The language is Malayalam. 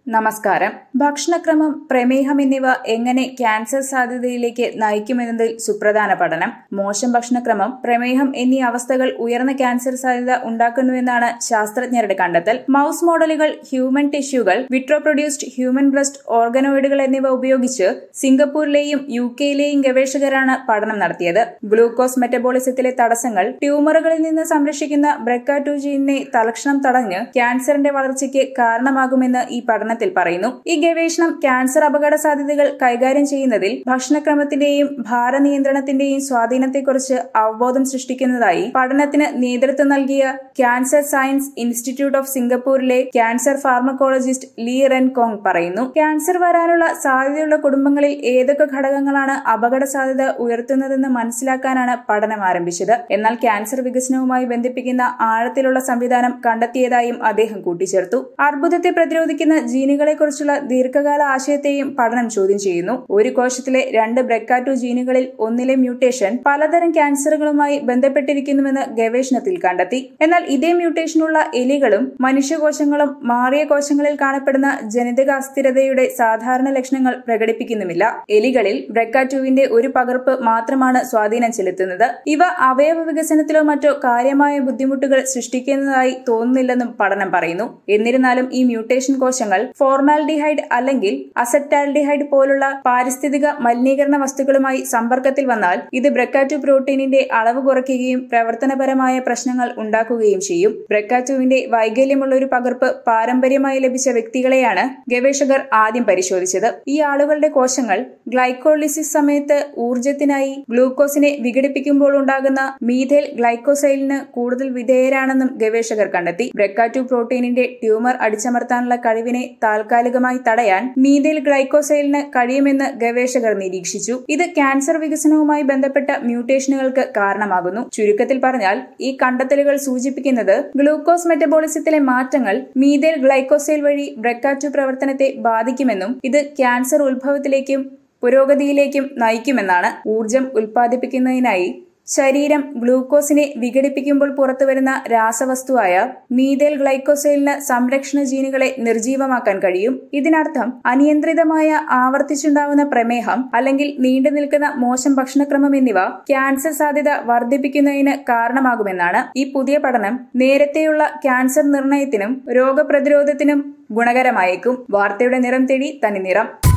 നമസ്കാരം ഭക്ഷണക്രമം പ്രമേഹം എന്നിവ എങ്ങനെ ക്യാൻസർ സാധ്യതയിലേക്ക് നയിക്കുമെന്നതിൽ സുപ്രധാന പഠനം മോശം ഭക്ഷണക്രമം പ്രമേഹം എന്നീ അവസ്ഥകൾ ഉയർന്ന ക്യാൻസർ സാധ്യത ഉണ്ടാക്കുന്നുവെന്നാണ് ശാസ്ത്രജ്ഞരുടെ കണ്ടെത്തൽ മൌസ് മോഡലുകൾ ഹ്യൂമൻ ടിഷ്യൂകൾ വിട്രോ പ്രൊഡ്യൂസ്ഡ് ഹ്യൂമൻ ബ്രസ്റ്റ് ഓർഗനോയിഡുകൾ എന്നിവ ഉപയോഗിച്ച് സിംഗപ്പൂരിലെയും യു കെയിലെയും ഗവേഷകരാണ് പഠനം നടത്തിയത് ഗ്ലൂക്കോസ് മെറ്റബോളിസത്തിലെ തടസ്സങ്ങൾ ട്യൂമറുകളിൽ നിന്ന് സംരക്ഷിക്കുന്ന ബ്രെക്ക ടു ജീനിനെ തലക്ഷണം തടഞ്ഞ് ക്യാൻസറിന്റെ വളർച്ചയ്ക്ക് കാരണമാകുമെന്ന് ഈ പഠനത്തിൽ പറയുന്നു ഈ ഗവേഷണം ക്യാൻസർ അപകട സാധ്യതകൾ കൈകാര്യം ചെയ്യുന്നതിൽ ഭക്ഷണക്രമത്തിന്റെയും ഭാരനിയന്ത്രണത്തിന്റെയും സ്വാധീനത്തെക്കുറിച്ച് അവബോധം സൃഷ്ടിക്കുന്നതായി പഠനത്തിന് നേതൃത്വം നൽകിയ ക്യാൻസർ സയൻസ് ഇൻസ്റ്റിറ്റ്യൂട്ട് ഓഫ് സിംഗപ്പൂരിലെ cancer pharmacologist Lee Ren Kong പറയുന്നു ക്യാൻസർ വരാനുള്ള സാധ്യതയുള്ള കുടുംബങ്ങളിൽ ഏതൊക്കെ ഘടകങ്ങളാണ് അപകട സാധ്യത ഉയർത്തുന്നതെന്ന് മനസ്സിലാക്കാനാണ് പഠനം ആരംഭിച്ചത് എന്നാൽ ക്യാൻസർ വികസനവുമായി ബന്ധിപ്പിക്കുന്ന ആഴത്തിലുള്ള സംവിധാനം കണ്ടെത്തിയതായും അദ്ദേഹം കൂട്ടിച്ചേർത്തു അർബുദത്തെ പ്രതിരോധിക്കുന്ന ജീനുകളെക്കുറിച്ചുള്ള ദീർഘകാല ആശയത്തെയും പഠനം ചോദ്യം ചെയ്യുന്നു ഒരു കോശത്തിലെ രണ്ട് ബ്രെക്കാറ്റു ജീനുകളിൽ ഒന്നിലെ മ്യൂട്ടേഷൻ പലതരം ക്യാൻസറുകളുമായി ബന്ധപ്പെട്ടിരിക്കുന്നുവെന്ന് ഗവേഷണത്തിൽ കണ്ടെത്തി എന്നാൽ ഇതേ മ്യൂട്ടേഷനുള്ള എലികളും മനുഷ്യകോശങ്ങളും മാറിയ കോശങ്ങളിൽ കാണപ്പെടുന്ന ജനിതക അസ്ഥിരതയുടെ സാധാരണ ലക്ഷണങ്ങൾ പ്രകടിപ്പിക്കുന്നുമില്ല എലികളിൽ ബ്രെക്കാറ്റുവിന്റെ ഒരു പകർപ്പ് മാത്രമാണ് സ്വാധീനം ചെലുത്തുന്നത് ഇവ അവയവ വികസനത്തിലോ മറ്റോ കാര്യമായ ബുദ്ധിമുട്ടുകൾ സൃഷ്ടിക്കുന്നതായി തോന്നുന്നില്ലെന്നും പഠനം പറയുന്നു എന്നിരുന്നാലും ഈ മ്യൂട്ടേഷൻ കോശങ്ങൾ ഫോർമാൽഡിഹൈഡ് അല്ലെങ്കിൽ അസറ്റാൽഡിഹൈഡ് പോലുള്ള പാരിസ്ഥിതിക മലിനീകരണ വസ്തുക്കളുമായി സമ്പർക്കത്തിൽ വന്നാൽ ഇത് ബ്രെക്കാറ്റു പ്രോട്ടീനിന്റെ അളവ് കുറയ്ക്കുകയും പ്രവർത്തനപരമായ പ്രശ്നങ്ങൾ ഉണ്ടാക്കുകയും ചെയ്യും ബ്രെക്കാറ്റുവിന്റെ വൈകല്യമുള്ള ഒരു പകർപ്പ് പാരമ്പര്യമായി ലഭിച്ച വ്യക്തികളെയാണ് ഗവേഷകർ ആദ്യം പരിശോധിച്ചത് ഈ ആളുകളുടെ കോശങ്ങൾ ഗ്ലൈക്കോളിസിസ് സമയത്ത് ഊർജത്തിനായി ഗ്ലൂക്കോസിനെ വിഘടിപ്പിക്കുമ്പോൾ ഉണ്ടാകുന്ന മീഥേൽ ഗ്ലൈക്കോസൈലിന് കൂടുതൽ വിധേയരാണെന്നും ഗവേഷകർ കണ്ടെത്തി ബ്രെക്കാറ്റു പ്രോട്ടീനിന്റെ ട്യൂമർ അടിച്ചമർത്താനുള്ള കഴിവിനെ താൽക്കാലികമായി തടയാൻ മീഥേൽ ഗ്ലൈക്കോസൈലിന് കഴിയുമെന്ന് ഗവേഷകർ നിരീക്ഷിച്ചു ഇത് ക്യാൻസർ വികസനവുമായി ബന്ധപ്പെട്ട മ്യൂട്ടേഷനുകൾക്ക് കാരണമാകുന്നു ചുരുക്കത്തിൽ പറഞ്ഞാൽ ഈ കണ്ടെത്തലുകൾ സൂചിപ്പിക്കുന്നത് ഗ്ലൂക്കോസ് മെറ്റബോളിസത്തിലെ മാറ്റങ്ങൾ മീഥേൽ ഗ്ലൈക്കോസൈൽ വഴി ബ്രെക്കാറ്റു പ്രവർത്തനത്തെ ബാധിക്കുമെന്നും ഇത് ക്യാൻസർ ഉത്ഭവത്തിലേക്കും പുരോഗതിയിലേക്കും നയിക്കുമെന്നാണ് ഊർജം ഉൽപ്പാദിപ്പിക്കുന്നതിനായി ശരീരം ഗ്ലൂക്കോസിനെ വിഘടിപ്പിക്കുമ്പോൾ പുറത്തുവരുന്ന രാസവസ്തുവായ മീതേൽ ഗ്ലൈക്കോസൈലിന് സംരക്ഷണ ജീനുകളെ നിർജീവമാക്കാൻ കഴിയും ഇതിനർത്ഥം അനിയന്ത്രിതമായ ആവർത്തിച്ചുണ്ടാവുന്ന പ്രമേഹം അല്ലെങ്കിൽ നീണ്ടു നിൽക്കുന്ന മോശം ഭക്ഷണക്രമം എന്നിവ ക്യാൻസർ സാധ്യത വർദ്ധിപ്പിക്കുന്നതിന് കാരണമാകുമെന്നാണ് ഈ പുതിയ പഠനം നേരത്തെയുള്ള ക്യാൻസർ നിർണയത്തിനും രോഗപ്രതിരോധത്തിനും ഗുണകരമായേക്കും വാർത്തയുടെ നിറം തേടി തനി നിറം